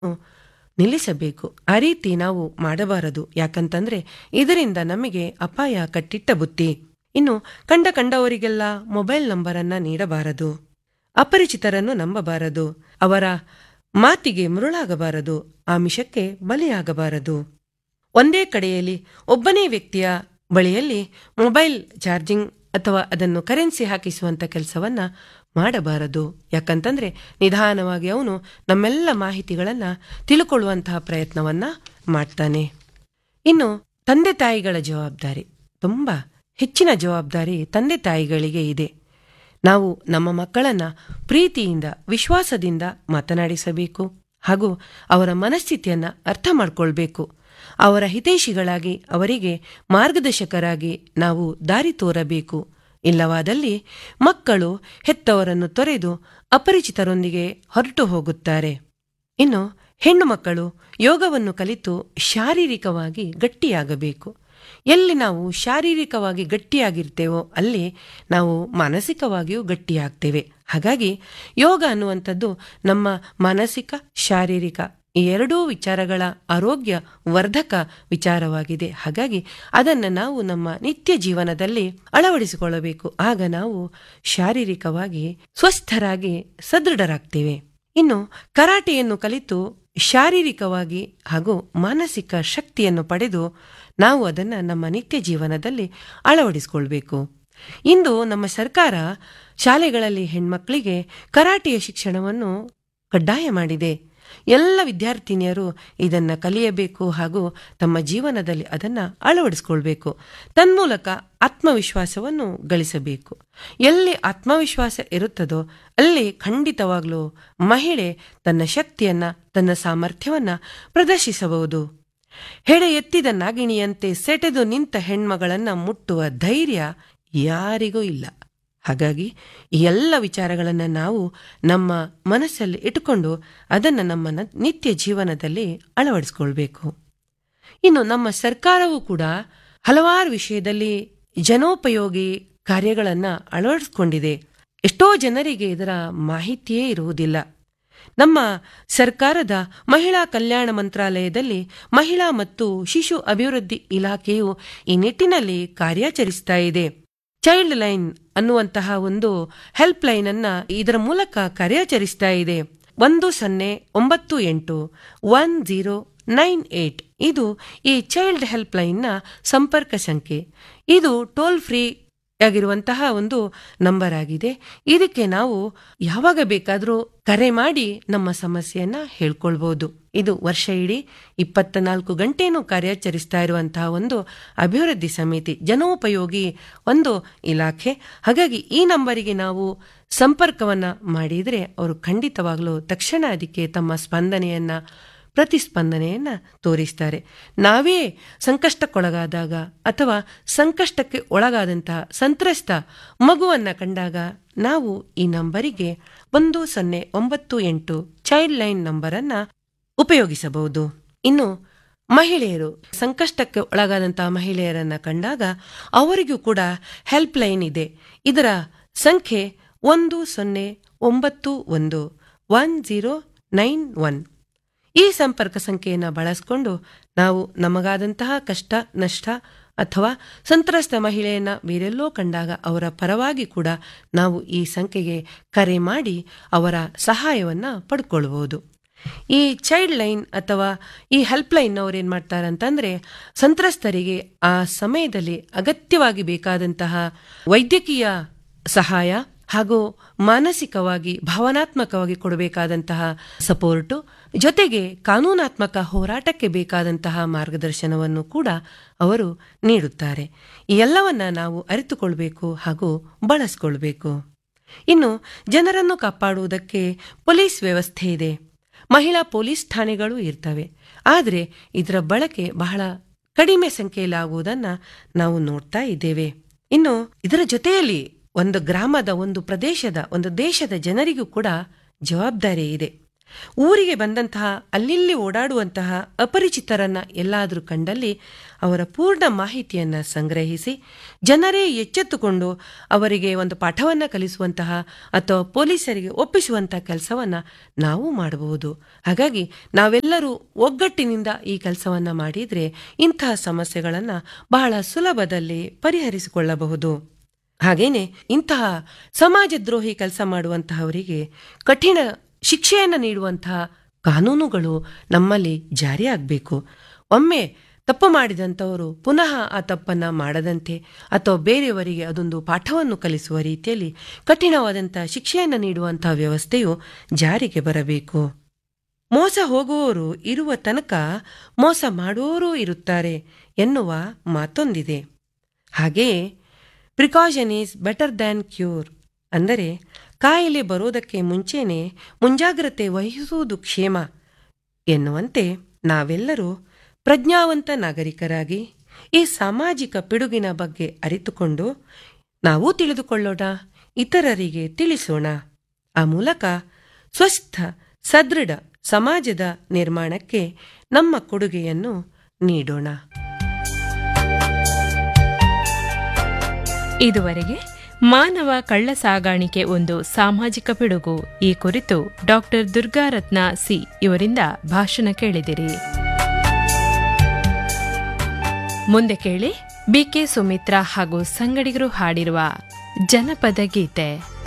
ನಿಲ್ಲಿಸಬೇಕು ಆ ರೀತಿ ನಾವು ಮಾಡಬಾರದು ಯಾಕಂತಂದ್ರೆ ಇದರಿಂದ ನಮಗೆ ಅಪಾಯ ಕಟ್ಟಿಟ್ಟ ಬುತ್ತಿ ಇನ್ನು ಕಂಡ ಕಂಡವರಿಗೆಲ್ಲ ಮೊಬೈಲ್ ನಂಬರನ್ನ ನೀಡಬಾರದು ಅಪರಿಚಿತರನ್ನು ನಂಬಬಾರದು ಅವರ ಮಾತಿಗೆ ಮರುಳಾಗಬಾರದು ಆಮಿಷಕ್ಕೆ ಬಲಿಯಾಗಬಾರದು ಒಂದೇ ಕಡೆಯಲ್ಲಿ ಒಬ್ಬನೇ ವ್ಯಕ್ತಿಯ ಬಳಿಯಲ್ಲಿ ಮೊಬೈಲ್ ಚಾರ್ಜಿಂಗ್ ಅಥವಾ ಅದನ್ನು ಕರೆನ್ಸಿ ಹಾಕಿಸುವಂತ ಕೆಲಸವನ್ನ ಮಾಡಬಾರದು ಯಾಕಂತಂದ್ರೆ ನಿಧಾನವಾಗಿ ಅವನು ನಮ್ಮೆಲ್ಲ ಮಾಹಿತಿಗಳನ್ನ ತಿಳ್ಕೊಳ್ಳುವಂತಹ ಪ್ರಯತ್ನವನ್ನ ಮಾಡ್ತಾನೆ ಇನ್ನು ತಂದೆ ತಾಯಿಗಳ ಜವಾಬ್ದಾರಿ ತುಂಬಾ ಹೆಚ್ಚಿನ ಜವಾಬ್ದಾರಿ ತಂದೆ ತಾಯಿಗಳಿಗೆ ಇದೆ ನಾವು ನಮ್ಮ ಮಕ್ಕಳನ್ನ ಪ್ರೀತಿಯಿಂದ ವಿಶ್ವಾಸದಿಂದ ಮಾತನಾಡಿಸಬೇಕು ಹಾಗೂ ಅವರ ಮನಸ್ಥಿತಿಯನ್ನ ಅರ್ಥ ಮಾಡ್ಕೊಳ್ಬೇಕು ಅವರ ಹಿತೈಷಿಗಳಾಗಿ ಅವರಿಗೆ ಮಾರ್ಗದರ್ಶಕರಾಗಿ ನಾವು ದಾರಿ ತೋರಬೇಕು ಇಲ್ಲವಾದಲ್ಲಿ ಮಕ್ಕಳು ಹೆತ್ತವರನ್ನು ತೊರೆದು ಅಪರಿಚಿತರೊಂದಿಗೆ ಹೊರಟು ಹೋಗುತ್ತಾರೆ ಇನ್ನು ಹೆಣ್ಣು ಮಕ್ಕಳು ಯೋಗವನ್ನು ಕಲಿತು ಶಾರೀರಿಕವಾಗಿ ಗಟ್ಟಿಯಾಗಬೇಕು ಎಲ್ಲಿ ನಾವು ಶಾರೀರಿಕವಾಗಿ ಗಟ್ಟಿಯಾಗಿರ್ತೇವೋ ಅಲ್ಲಿ ನಾವು ಮಾನಸಿಕವಾಗಿಯೂ ಗಟ್ಟಿಯಾಗ್ತೇವೆ ಹಾಗಾಗಿ ಯೋಗ ಅನ್ನುವಂಥದ್ದು ನಮ್ಮ ಮಾನಸಿಕ ಶಾರೀರಿಕ ಈ ಎರಡೂ ವಿಚಾರಗಳ ಆರೋಗ್ಯ ವರ್ಧಕ ವಿಚಾರವಾಗಿದೆ ಹಾಗಾಗಿ ಅದನ್ನು ನಾವು ನಮ್ಮ ನಿತ್ಯ ಜೀವನದಲ್ಲಿ ಅಳವಡಿಸಿಕೊಳ್ಳಬೇಕು ಆಗ ನಾವು ಶಾರೀರಿಕವಾಗಿ ಸ್ವಸ್ಥರಾಗಿ ಸದೃಢರಾಗ್ತೇವೆ ಇನ್ನು ಕರಾಟೆಯನ್ನು ಕಲಿತು ಶಾರೀರಿಕವಾಗಿ ಹಾಗೂ ಮಾನಸಿಕ ಶಕ್ತಿಯನ್ನು ಪಡೆದು ನಾವು ಅದನ್ನು ನಮ್ಮ ನಿತ್ಯ ಜೀವನದಲ್ಲಿ ಅಳವಡಿಸಿಕೊಳ್ಬೇಕು ಇಂದು ನಮ್ಮ ಸರ್ಕಾರ ಶಾಲೆಗಳಲ್ಲಿ ಹೆಣ್ಮಕ್ಕಳಿಗೆ ಕರಾಟೆಯ ಶಿಕ್ಷಣವನ್ನು ಕಡ್ಡಾಯ ಮಾಡಿದೆ ಎಲ್ಲ ವಿದ್ಯಾರ್ಥಿನಿಯರು ಇದನ್ನು ಕಲಿಯಬೇಕು ಹಾಗೂ ತಮ್ಮ ಜೀವನದಲ್ಲಿ ಅದನ್ನು ಅಳವಡಿಸ್ಕೊಳ್ಬೇಕು ತನ್ಮೂಲಕ ಆತ್ಮವಿಶ್ವಾಸವನ್ನು ಗಳಿಸಬೇಕು ಎಲ್ಲಿ ಆತ್ಮವಿಶ್ವಾಸ ಇರುತ್ತದೋ ಅಲ್ಲಿ ಖಂಡಿತವಾಗ್ಲೂ ಮಹಿಳೆ ತನ್ನ ಶಕ್ತಿಯನ್ನ ತನ್ನ ಸಾಮರ್ಥ್ಯವನ್ನ ಪ್ರದರ್ಶಿಸಬಹುದು ಹೆಡೆ ಎತ್ತಿದ ನಾಗಿಣಿಯಂತೆ ಸೆಟೆದು ನಿಂತ ಹೆಣ್ಮಗಳನ್ನ ಮುಟ್ಟುವ ಧೈರ್ಯ ಯಾರಿಗೂ ಇಲ್ಲ ಹಾಗಾಗಿ ಈ ಎಲ್ಲ ವಿಚಾರಗಳನ್ನು ನಾವು ನಮ್ಮ ಮನಸ್ಸಲ್ಲಿ ಇಟ್ಟುಕೊಂಡು ಅದನ್ನು ನಮ್ಮ ನಿತ್ಯ ಜೀವನದಲ್ಲಿ ಅಳವಡಿಸ್ಕೊಳ್ಬೇಕು ಇನ್ನು ನಮ್ಮ ಸರ್ಕಾರವೂ ಕೂಡ ಹಲವಾರು ವಿಷಯದಲ್ಲಿ ಜನೋಪಯೋಗಿ ಕಾರ್ಯಗಳನ್ನು ಅಳವಡಿಸ್ಕೊಂಡಿದೆ ಎಷ್ಟೋ ಜನರಿಗೆ ಇದರ ಮಾಹಿತಿಯೇ ಇರುವುದಿಲ್ಲ ನಮ್ಮ ಸರ್ಕಾರದ ಮಹಿಳಾ ಕಲ್ಯಾಣ ಮಂತ್ರಾಲಯದಲ್ಲಿ ಮಹಿಳಾ ಮತ್ತು ಶಿಶು ಅಭಿವೃದ್ಧಿ ಇಲಾಖೆಯು ಈ ನಿಟ್ಟಿನಲ್ಲಿ ಕಾರ್ಯಾಚರಿಸ್ತಾ ಇದೆ ಚೈಲ್ಡ್ ಲೈನ್ ಅನ್ನುವಂತಹ ಒಂದು ಹೆಲ್ಪ್ ಲೈನ್ ಅನ್ನ ಇದರ ಮೂಲಕ ಕಾರ್ಯಾಚರಿಸ್ತಾ ಇದೆ ಒಂದು ಸೊನ್ನೆ ಒಂಬತ್ತು ಎಂಟು ಒನ್ ಜೀರೋ ನೈನ್ ಏಟ್ ಇದು ಈ ಚೈಲ್ಡ್ ಹೆಲ್ಪ್ ಲೈನ್ನ ಸಂಪರ್ಕ ಸಂಖ್ಯೆ ಇದು ಟೋಲ್ ಫ್ರೀ ಆಗಿರುವಂತಹ ಒಂದು ನಂಬರ್ ಆಗಿದೆ ಇದಕ್ಕೆ ನಾವು ಯಾವಾಗ ಬೇಕಾದರೂ ಕರೆ ಮಾಡಿ ನಮ್ಮ ಸಮಸ್ಯೆಯನ್ನ ಹೇಳ್ಕೊಳ್ಬಹುದು ಇದು ವರ್ಷ ಇಡೀ ಇಪ್ಪತ್ತ ನಾಲ್ಕು ಗಂಟೆನೂ ಕಾರ್ಯಾಚರಿಸ್ತಾ ಇರುವಂತಹ ಒಂದು ಅಭಿವೃದ್ಧಿ ಸಮಿತಿ ಜನೋಪಯೋಗಿ ಒಂದು ಇಲಾಖೆ ಹಾಗಾಗಿ ಈ ನಂಬರಿಗೆ ನಾವು ಸಂಪರ್ಕವನ್ನ ಮಾಡಿದರೆ ಅವರು ಖಂಡಿತವಾಗ್ಲೂ ತಕ್ಷಣ ಅದಕ್ಕೆ ತಮ್ಮ ಸ್ಪಂದನೆಯನ್ನ ಪ್ರತಿಸ್ಪಂದನೆಯನ್ನ ತೋರಿಸ್ತಾರೆ ನಾವೇ ಸಂಕಷ್ಟಕ್ಕೊಳಗಾದಾಗ ಅಥವಾ ಸಂಕಷ್ಟಕ್ಕೆ ಒಳಗಾದಂತಹ ಸಂತ್ರಸ್ತ ಮಗುವನ್ನ ಕಂಡಾಗ ನಾವು ಈ ನಂಬರಿಗೆ ಒಂದು ಸೊನ್ನೆ ಒಂಬತ್ತು ಎಂಟು ಚೈಲ್ಡ್ ಲೈನ್ ನಂಬರನ್ನ ಉಪಯೋಗಿಸಬಹುದು ಇನ್ನು ಮಹಿಳೆಯರು ಸಂಕಷ್ಟಕ್ಕೆ ಒಳಗಾದಂತಹ ಮಹಿಳೆಯರನ್ನ ಕಂಡಾಗ ಅವರಿಗೂ ಕೂಡ ಹೆಲ್ಪ್ ಲೈನ್ ಇದೆ ಇದರ ಸಂಖ್ಯೆ ಒಂದು ಸೊನ್ನೆ ಒಂಬತ್ತು ಒಂದು ಒನ್ ಜೀರೋ ನೈನ್ ಒನ್ ಈ ಸಂಪರ್ಕ ಸಂಖ್ಯೆಯನ್ನು ಬಳಸಿಕೊಂಡು ನಾವು ನಮಗಾದಂತಹ ಕಷ್ಟ ನಷ್ಟ ಅಥವಾ ಸಂತ್ರಸ್ತ ಮಹಿಳೆಯನ್ನ ಬೇರೆಲ್ಲೋ ಕಂಡಾಗ ಅವರ ಪರವಾಗಿ ಕೂಡ ನಾವು ಈ ಸಂಖ್ಯೆಗೆ ಕರೆ ಮಾಡಿ ಅವರ ಸಹಾಯವನ್ನ ಪಡ್ಕೊಳ್ಬಹುದು ಈ ಚೈಲ್ಡ್ ಲೈನ್ ಅಥವಾ ಈ ಹೆಲ್ಪ್ ಲೈನ್ ಅವ್ರು ಏನ್ ಮಾಡ್ತಾರೆ ಅಂತಂದ್ರೆ ಸಂತ್ರಸ್ತರಿಗೆ ಆ ಸಮಯದಲ್ಲಿ ಅಗತ್ಯವಾಗಿ ಬೇಕಾದಂತಹ ವೈದ್ಯಕೀಯ ಸಹಾಯ ಹಾಗೂ ಮಾನಸಿಕವಾಗಿ ಭಾವನಾತ್ಮಕವಾಗಿ ಕೊಡಬೇಕಾದಂತಹ ಸಪೋರ್ಟು ಜೊತೆಗೆ ಕಾನೂನಾತ್ಮಕ ಹೋರಾಟಕ್ಕೆ ಬೇಕಾದಂತಹ ಮಾರ್ಗದರ್ಶನವನ್ನು ಕೂಡ ಅವರು ನೀಡುತ್ತಾರೆ ಈ ಎಲ್ಲವನ್ನ ನಾವು ಅರಿತುಕೊಳ್ಬೇಕು ಹಾಗೂ ಬಳಸ್ಕೊಳ್ಬೇಕು ಇನ್ನು ಜನರನ್ನು ಕಾಪಾಡುವುದಕ್ಕೆ ಪೊಲೀಸ್ ವ್ಯವಸ್ಥೆ ಇದೆ ಮಹಿಳಾ ಪೊಲೀಸ್ ಠಾಣೆಗಳು ಇರ್ತವೆ ಆದರೆ ಇದರ ಬಳಕೆ ಬಹಳ ಕಡಿಮೆ ಸಂಖ್ಯೆಯಲ್ಲಿ ಆಗುವುದನ್ನ ನಾವು ನೋಡ್ತಾ ಇದ್ದೇವೆ ಇನ್ನು ಇದರ ಜೊತೆಯಲ್ಲಿ ಒಂದು ಗ್ರಾಮದ ಒಂದು ಪ್ರದೇಶದ ಒಂದು ದೇಶದ ಜನರಿಗೂ ಕೂಡ ಜವಾಬ್ದಾರಿ ಇದೆ ಊರಿಗೆ ಬಂದಂತಹ ಅಲ್ಲಿಲ್ಲಿ ಓಡಾಡುವಂತಹ ಅಪರಿಚಿತರನ್ನ ಎಲ್ಲಾದರೂ ಕಂಡಲ್ಲಿ ಅವರ ಪೂರ್ಣ ಮಾಹಿತಿಯನ್ನ ಸಂಗ್ರಹಿಸಿ ಜನರೇ ಎಚ್ಚೆತ್ತುಕೊಂಡು ಅವರಿಗೆ ಒಂದು ಪಾಠವನ್ನ ಕಲಿಸುವಂತಹ ಅಥವಾ ಪೊಲೀಸರಿಗೆ ಒಪ್ಪಿಸುವಂತಹ ಕೆಲಸವನ್ನ ನಾವು ಮಾಡಬಹುದು ಹಾಗಾಗಿ ನಾವೆಲ್ಲರೂ ಒಗ್ಗಟ್ಟಿನಿಂದ ಈ ಕೆಲಸವನ್ನ ಮಾಡಿದ್ರೆ ಇಂತಹ ಸಮಸ್ಯೆಗಳನ್ನ ಬಹಳ ಸುಲಭದಲ್ಲಿ ಪರಿಹರಿಸಿಕೊಳ್ಳಬಹುದು ಹಾಗೇನೆ ಇಂತಹ ಸಮಾಜದ್ರೋಹಿ ಕೆಲಸ ಮಾಡುವಂತಹವರಿಗೆ ಕಠಿಣ ಶಿಕ್ಷೆಯನ್ನು ನೀಡುವಂತಹ ಕಾನೂನುಗಳು ನಮ್ಮಲ್ಲಿ ಜಾರಿಯಾಗಬೇಕು ಒಮ್ಮೆ ತಪ್ಪು ಮಾಡಿದಂಥವರು ಪುನಃ ಆ ತಪ್ಪನ್ನ ಮಾಡದಂತೆ ಅಥವಾ ಬೇರೆಯವರಿಗೆ ಅದೊಂದು ಪಾಠವನ್ನು ಕಲಿಸುವ ರೀತಿಯಲ್ಲಿ ಕಠಿಣವಾದಂತಹ ಶಿಕ್ಷೆಯನ್ನು ನೀಡುವಂತಹ ವ್ಯವಸ್ಥೆಯು ಜಾರಿಗೆ ಬರಬೇಕು ಮೋಸ ಹೋಗುವವರು ಇರುವ ತನಕ ಮೋಸ ಮಾಡುವವರೂ ಇರುತ್ತಾರೆ ಎನ್ನುವ ಮಾತೊಂದಿದೆ ಹಾಗೆಯೇ precaution is better than cure ಅಂದರೆ ಕಾಯಿಲೆ ಬರೋದಕ್ಕೆ ಮುಂಚೆನೆ ಮುಂಜಾಗ್ರತೆ ವಹಿಸುವುದು ಕ್ಷೇಮ ಎನ್ನುವಂತೆ ನಾವೆಲ್ಲರೂ ಪ್ರಜ್ಞಾವಂತ ನಾಗರಿಕರಾಗಿ ಈ ಸಾಮಾಜಿಕ ಪಿಡುಗಿನ ಬಗ್ಗೆ ಅರಿತುಕೊಂಡು ನಾವು ತಿಳಿದುಕೊಳ್ಳೋಣ ಇತರರಿಗೆ ತಿಳಿಸೋಣ ಆ ಮೂಲಕ ಸ್ವಸ್ಥ ಸದೃಢ ಸಮಾಜದ ನಿರ್ಮಾಣಕ್ಕೆ ನಮ್ಮ ಕೊಡುಗೆಯನ್ನು ನೀಡೋಣ ಇದುವರೆಗೆ ಮಾನವ ಕಳ್ಳ ಸಾಗಾಣಿಕೆ ಒಂದು ಸಾಮಾಜಿಕ ಪಿಡುಗು ಈ ಕುರಿತು ಡಾಕ್ಟರ್ ದುರ್ಗಾರತ್ನ ಸಿ ಇವರಿಂದ ಭಾಷಣ ಕೇಳಿದಿರಿ ಮುಂದೆ ಕೇಳಿ ಬಿಕೆ ಸುಮಿತ್ರಾ ಹಾಗೂ ಸಂಗಡಿಗರು ಹಾಡಿರುವ ಜನಪದ ಗೀತೆ